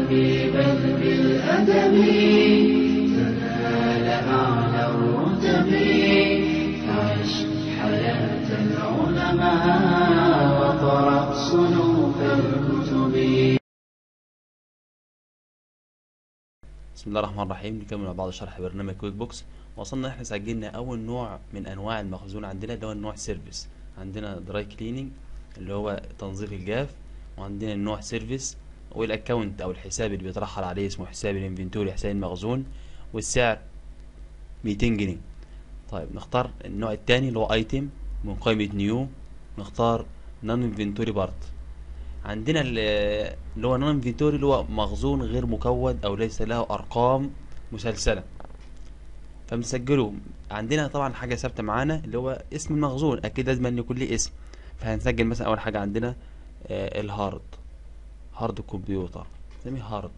طبيبا بالأدب تنال أعلى الرتب فعش حياة العلماء وقرأ صنوف الكتب بسم الله الرحمن الرحيم نكمل مع بعض شرح برنامج كويك بوكس وصلنا احنا سجلنا اول نوع من انواع المخزون عندنا اللي هو النوع سيرفيس عندنا دراي كليننج اللي هو تنظيف الجاف وعندنا النوع سيرفيس والاكونت او الحساب اللي بيترحل عليه اسمه حساب الانفنتوري حساب المخزون والسعر 200 جنيه طيب نختار النوع التاني اللي هو ايتم من قائمة نيو نختار نون انفنتوري بارت عندنا ال- اللي هو نون انفنتوري اللي هو مخزون غير مكود او ليس له ارقام مسلسله فبنسجله عندنا طبعا حاجه ثابته معانا اللي هو اسم المخزون اكيد لازم ان يكون ليه اسم فهنسجل مثلا اول حاجه عندنا آه، الهارد هارد كمبيوتر نسميه هارد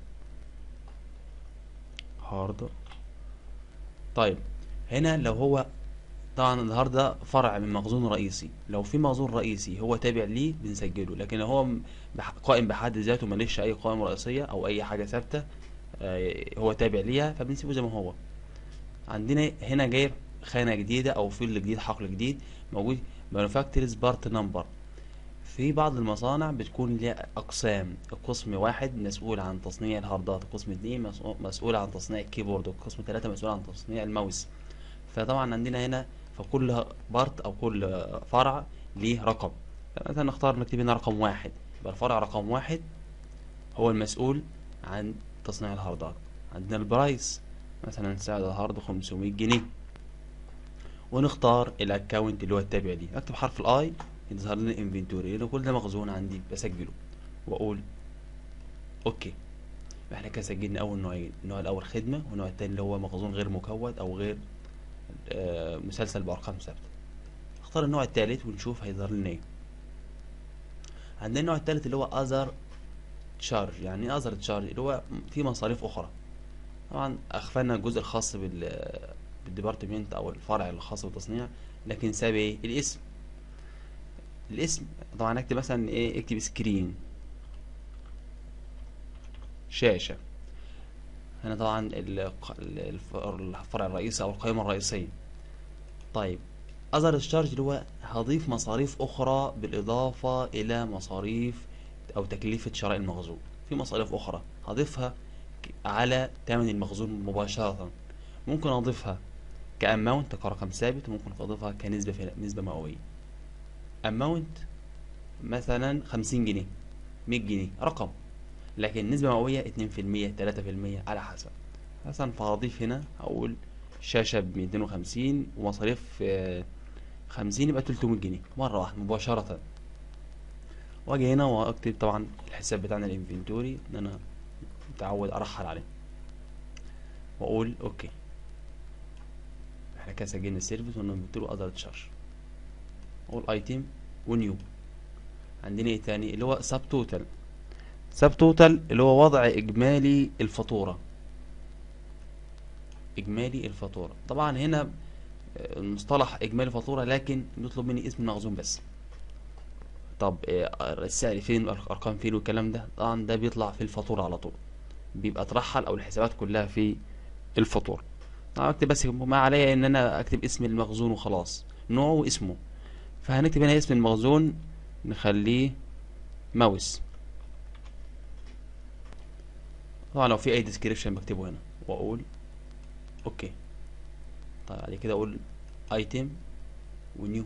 هارد طيب هنا لو هو طبعا الهارد ده فرع من مخزون رئيسي لو في مخزون رئيسي هو تابع ليه بنسجله لكن لو هو م- بح- قائم بحد ذاته ماليش اي قائمه رئيسيه او اي حاجه ثابته آه، هو تابع ليها فبنسيبه زي ما هو عندنا هنا جايب خانه جديده او فيلد جديد حقل جديد موجود manufacturers بارت نمبر في بعض المصانع بتكون ليها اقسام قسم واحد مسؤول عن تصنيع الهاردات قسم اتنين مسؤول- مسؤول عن تصنيع الكيبورد وقسم تلاتة مسؤول عن تصنيع الماوس فطبعا عندنا هنا فكل بارت او كل فرع ليه رقم مثلا نختار نكتب هنا رقم واحد يبقى الفرع رقم واحد هو المسؤول عن تصنيع الهاردات عندنا البرايس مثلا سعر الهارد 500 جنيه ونختار الاكونت اللي هو التابع ليه اكتب حرف الاي يظهر لنا انفنتوري لان كل ده مخزون عندي بسجله واقول اوكي احنا كده سجلنا اول نوعين النوع الاول خدمه والنوع التاني اللي هو مخزون غير مكود او غير آه، مسلسل بارقام ثابته اختار النوع التالت ونشوف هيظهر لنا ايه عندنا النوع التالت اللي هو اذر تشارج يعني ايه اذر تشارج اللي هو في مصاريف اخرى طبعا اخفلنا الجزء الخاص بال بالديبارتمنت او الفرع الخاص بالتصنيع لكن ساب ايه الاسم الاسم طبعا اكتب مثلا ايه اكتب سكرين شاشة هنا طبعا الق- الف- الفرع الرئيسي او القائمة الرئيسية طيب اذر تشارج اللي هو هضيف مصاريف اخرى بالاضافة الى مصاريف او تكلفة شراء المخزون في مصاريف اخرى هضيفها ك- على ثمن المخزون مباشرة ممكن اضيفها كاماونت كرقم ثابت وممكن اضيفها كنسبة في نسبة مئوية اماونت مثلا خمسين جنيه مية جنيه رقم لكن نسبة مئوية اتنين في المية تلاتة في المية على حسب مثلا فهضيف هنا هقول شاشة بميتين وخمسين ومصاريف آه، خمسين يبقى تلتمية جنيه مرة واحدة مباشرة واجي هنا واكتب طبعا الحساب بتاعنا الانفنتوري ان انا متعود ارحل عليه واقول اوكي احنا كده سجلنا السيرفيس والانفنتوري اقدر تشارج اقول ايتم ونيو عندنا ايه تاني اللي هو سب توتال سب توتال اللي هو وضع اجمالي الفاتورة اجمالي الفاتورة طبعا هنا آه، المصطلح اجمالي فاتورة لكن نطلب مني اسم المخزون بس طب آه، السعر فين الارقام فين والكلام ده طبعا ده بيطلع في الفاتورة على طول بيبقى اترحل او الحسابات كلها في الفاتورة طبعا اكتب بس ما عليا ان انا اكتب اسم المخزون وخلاص نوعه واسمه فهنكتب هنا اسم المخزون نخليه ماوس طبعا لو في اي ديسكريبشن بكتبه هنا واقول اوكي طيب بعد كده اقول ايتم ونيو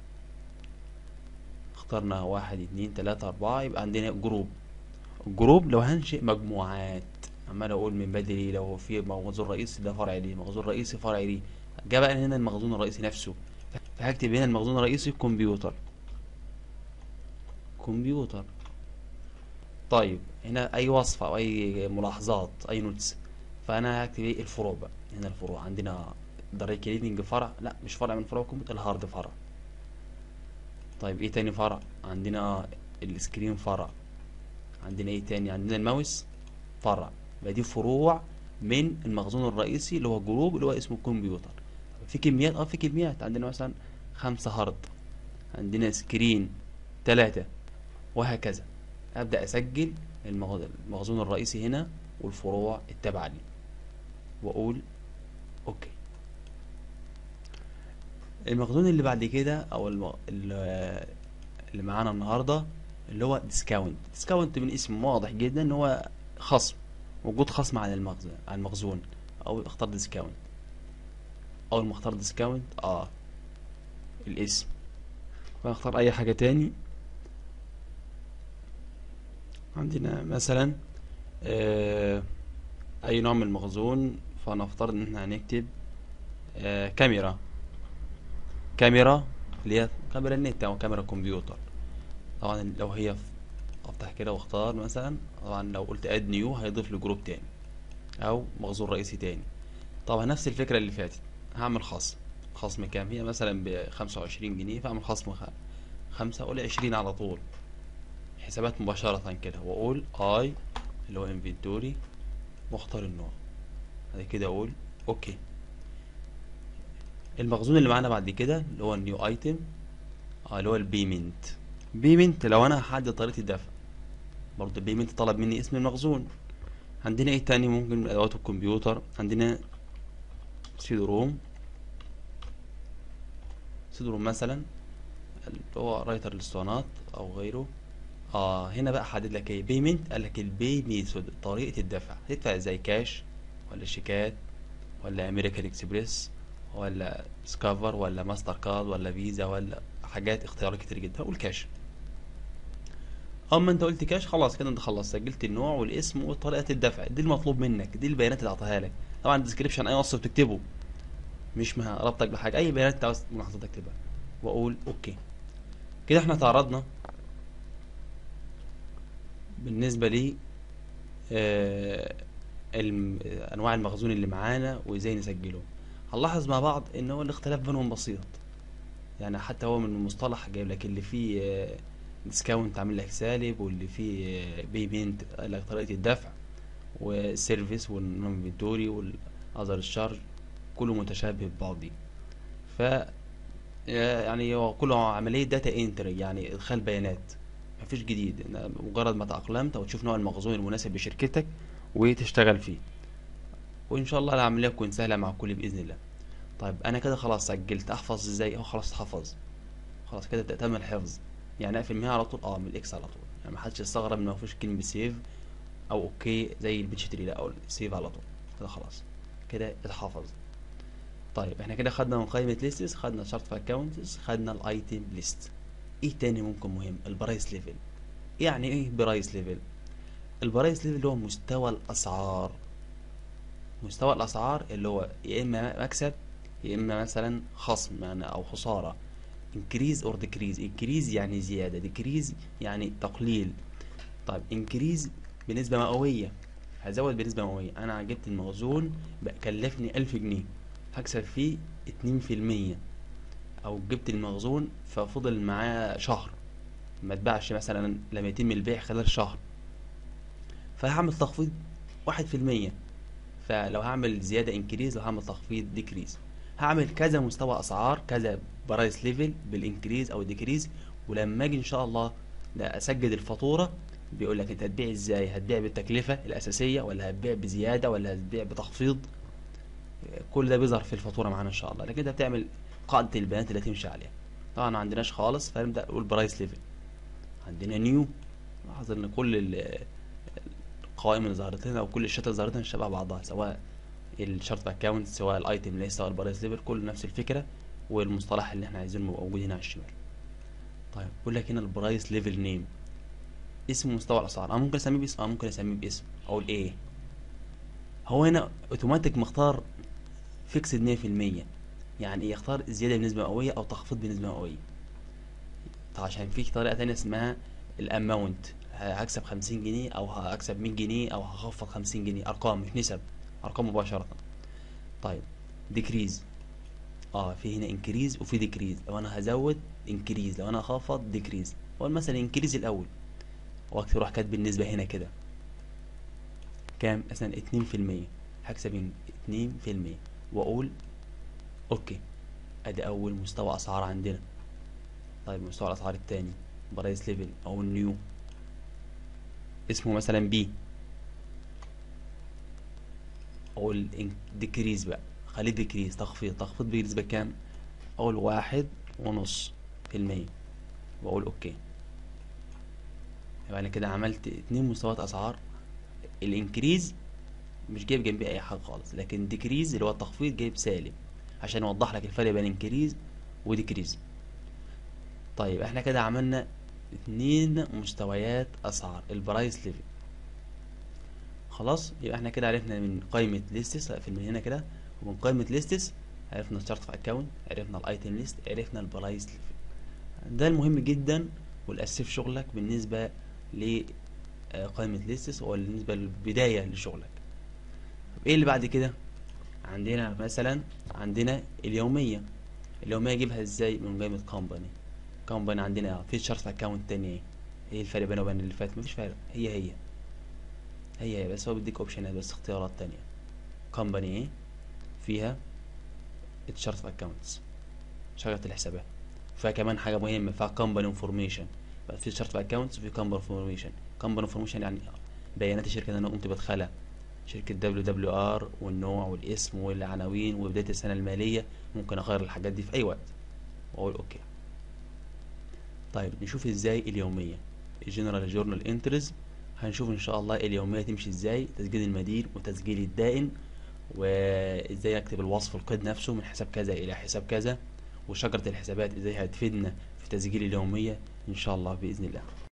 اخترنا واحد اتنين تلاتة اربعة يبقى عندنا جروب الجروب لو هنشئ مجموعات عمال اقول من بدري لو في مخزون رئيسي ده فرع ليه مخزون رئيسي فرع ليه جه بقى هنا المخزون الرئيسي نفسه فهكتب هنا المخزون الرئيسي كمبيوتر كمبيوتر طيب هنا اي وصفة او اي ملاحظات اي نوتس فانا هكتب ايه الفروع بقى هنا الفروع عندنا دراي كليننج فرع لا مش فرع من فروع الكمبيوتر الهارد فرع طيب ايه تاني فرع عندنا السكرين فرع عندنا ايه تاني عندنا الماوس فرع يبقى دي فروع من المخزون الرئيسي اللي هو جروب اللي هو اسمه كمبيوتر في كميات اه في كميات عندنا مثلا خمسة هارد عندنا سكرين تلاتة وهكذا ابدا اسجل المغ- المخزون الرئيسي هنا والفروع التابعة ليه واقول اوكي المخزون اللي بعد كده او الم... ال- اللي معانا النهارده اللي هو ديسكاونت ديسكاونت من اسم واضح جدا ان هو خصم وجود خصم على المخزون على المخزون او اختار ديسكاونت اول ما اختار ديسكاونت اه الاسم واختار اي حاجة تاني عندنا مثلا آه اي نوع من المخزون فنفترض ان احنا هنكتب آه كاميرا كاميرا اللي هي كاميرا النت او كاميرا كمبيوتر طبعا لو هي في- افتح كده واختار مثلا طبعا لو قلت اد نيو هيضيف لي جروب تاني او مخزون رئيسي تاني طبعا نفس الفكرة اللي فاتت هعمل خصم خصم كام هي مثلا بخمسة وعشرين جنيه فاعمل خصم خ- خمسة اقول عشرين على طول حسابات مباشرة كده واقول اي اللي هو انفنتوري واختار النوع بعد كده اقول اوكي المخزون اللي معانا بعد كده اللي هو النيو ايتم اه اللي هو البيمنت بيمنت لو انا هحدد طريقة الدفع برضه البيمنت طلب مني اسم المخزون عندنا ايه تاني ممكن من ادوات الكمبيوتر عندنا سيدو روم سيدو روم مثلا اللي هو رايتر الاسطوانات او غيره اه هنا بقى حدد لك ايه بيمنت قال لك البي ميثود طريقة الدفع هتدفع ازاي كاش ولا شيكات ولا امريكان اكسبريس ولا سكافر ولا ماستر كارد ولا فيزا ولا حاجات اختيارات كتير جدا اقول كاش اما انت قلت كاش خلاص كده انت خلصت سجلت النوع والاسم وطريقة الدفع دي المطلوب منك دي البيانات اللي اعطيها لك طبعا الديسكريبشن اي وصف تكتبه مش مها ربطك بحاجة اي بيانات انت عاوز من حضرتك تكتبها واقول اوكي كده احنا تعرضنا بالنسبة لي آه الم- انواع المخزون اللي معانا وازاي نسجله هنلاحظ مع بعض ان هو الاختلاف بينهم بسيط يعني حتى هو من المصطلح جايب لك اللي فيه ديسكاونت عامل لك سالب واللي فيه بيمنت قال لك طريقة الدفع والسيرفيس والانفنتوري والاذر الشارج كله متشابه ببعضه ف يعني هو كله عملية داتا انتري يعني ادخال بيانات مفيش جديد إن مجرد ما تأقلمت او تشوف نوع المخزون المناسب لشركتك وتشتغل فيه وان شاء الله العملية تكون سهلة مع الكل بإذن الله طيب انا كده خلاص سجلت احفظ ازاي اه خلاص اتحفظ خلاص كده تم الحفظ يعني اقفل منها على طول اه من الاكس على طول يعني محدش يستغرب ان مفيش كلمة سيف او اوكي زي البيتش تري لا او سيف على طول كده خلاص كده اتحفظ طيب احنا كده خدنا من قائمة ليستس خدنا شارت في اكونتس خدنا الايتم ليست ايه تاني ممكن مهم البرايس ليفل يعني ايه برايس ليفل البرايس ليفل هو مستوى الاسعار مستوى الاسعار اللي هو يا اما مكسب يا اما مثلا خصم يعني او خسارة increase or decrease increase يعني زيادة decrease يعني تقليل طيب increase بنسبة مئوية هزود بنسبة مئوية انا جبت المخزون بقى كلفني الف جنيه هكسب فيه اتنين في المية او جبت المخزون ففضل معاه شهر ما اتباعش مثلا لما يتم البيع خلال شهر فهعمل تخفيض واحد في المية فلو هعمل زيادة انكريز لو هعمل تخفيض ديكريز هعمل كذا مستوى اسعار كذا برايس ليفل بالانكريز او الديكريز ولما اجي ان شاء الله لا اسجل الفاتورة بيقول لك انت هتبيع ازاي هتبيع بالتكلفة الاساسية ولا هتبيع بزيادة ولا هتبيع بتخفيض كل ده بيظهر في الفاتورة معانا ان شاء الله لكن انت بتعمل قاعدة البيانات اللي تمشي عليها طبعا ما عندناش خالص فنبدأ نقول برايس ليفل عندنا نيو لاحظ ان كل ال- القوائم اللي ظهرت لنا او كل الشات اللي ظهرت لنا شبه بعضها سواء الشارت اكونت سواء الايتم ليست سواء البرايس ليفل كله نفس الفكره والمصطلح اللي احنا عايزينه موجود هنا على الشمال طيب بقول لك هنا البرايس ليفل نيم اسم مستوى الاسعار انا ممكن اسميه باسم اه ممكن اسميه باسم اقول ايه هو هنا اوتوماتيك مختار فيكسد 100% يعني ايه يختار زياده بنسبه مئويه او تخفيض بنسبه مئويه طيب عشان في طريقه تانية اسمها الاماونت هكسب 50 جنيه او هكسب 100 جنيه او هخفض 50 جنيه ارقام مش نسب ارقام مباشره طيب ديكريز اه في هنا انكريز وفي ديكريز لو انا هزود انكريز لو انا هخفض ديكريز اقول مثلا انكريز الاول واكتب اروح كاتب النسبه هنا كده كام مثلا 2% هكسب 2% واقول اوكي ادي اول مستوى اسعار عندنا طيب مستوى الاسعار التاني برايس ليفل او النيو اسمه مثلا بي اقول ديكريز بقى خليه ديكريز تخفيض تخفيض بنسبة كام اقول واحد ونص في المية واقول اوكي يبقى انا كده عملت اتنين مستويات اسعار الانكريز مش جايب جنبيه اي حاجه خالص لكن ديكريز اللي هو التخفيض جايب سالب عشان يوضح لك الفرق بين انكريز وديكريز طيب احنا كده عملنا اتنين مستويات اسعار البرايس ليفل خلاص يبقى احنا كده عرفنا من قائمة ليستس في من هنا كده ومن قائمة ليستس عرفنا الشارت في اكونت عرفنا الايتم ليست عرفنا البرايس ليفل ده المهم جدا والاساسي في شغلك بالنسبة لقائمة ليستس بالنسبة للبداية لشغلك طب ايه اللي بعد كده عندنا مثلا عندنا اليومية اليومية اجيبها ازاي من قائمة كومباني كومباني عندنا في شارت في اكونت تاني ايه ايه الفرق بينه وبين اللي فات مفيش فرق هي هي هي هي بس هو بيديك اوبشنات بس اختيارات تانية كومباني ايه فيها الشارت في اكونتس شجرة الحسابات فيها كمان حاجة مهمة فيها كومباني انفورميشن في شارت في اكونتس وفي كومباني انفورميشن كومباني انفورميشن يعني بيانات الشركة اللي انا قمت بدخلها شركة دبليو دبليو ار والنوع والاسم والعناوين وبداية السنة المالية ممكن اغير الحاجات دي في اي وقت واقول اوكي طيب نشوف ازاي اليومية الجنرال جورنال انترز هنشوف ان شاء الله اليومية تمشي ازاي تسجيل المدير وتسجيل الدائن وازاي اكتب الوصف القيد نفسه من حساب كذا الى حساب كذا وشجرة الحسابات ازاي هتفيدنا في تسجيل اليومية ان شاء الله باذن الله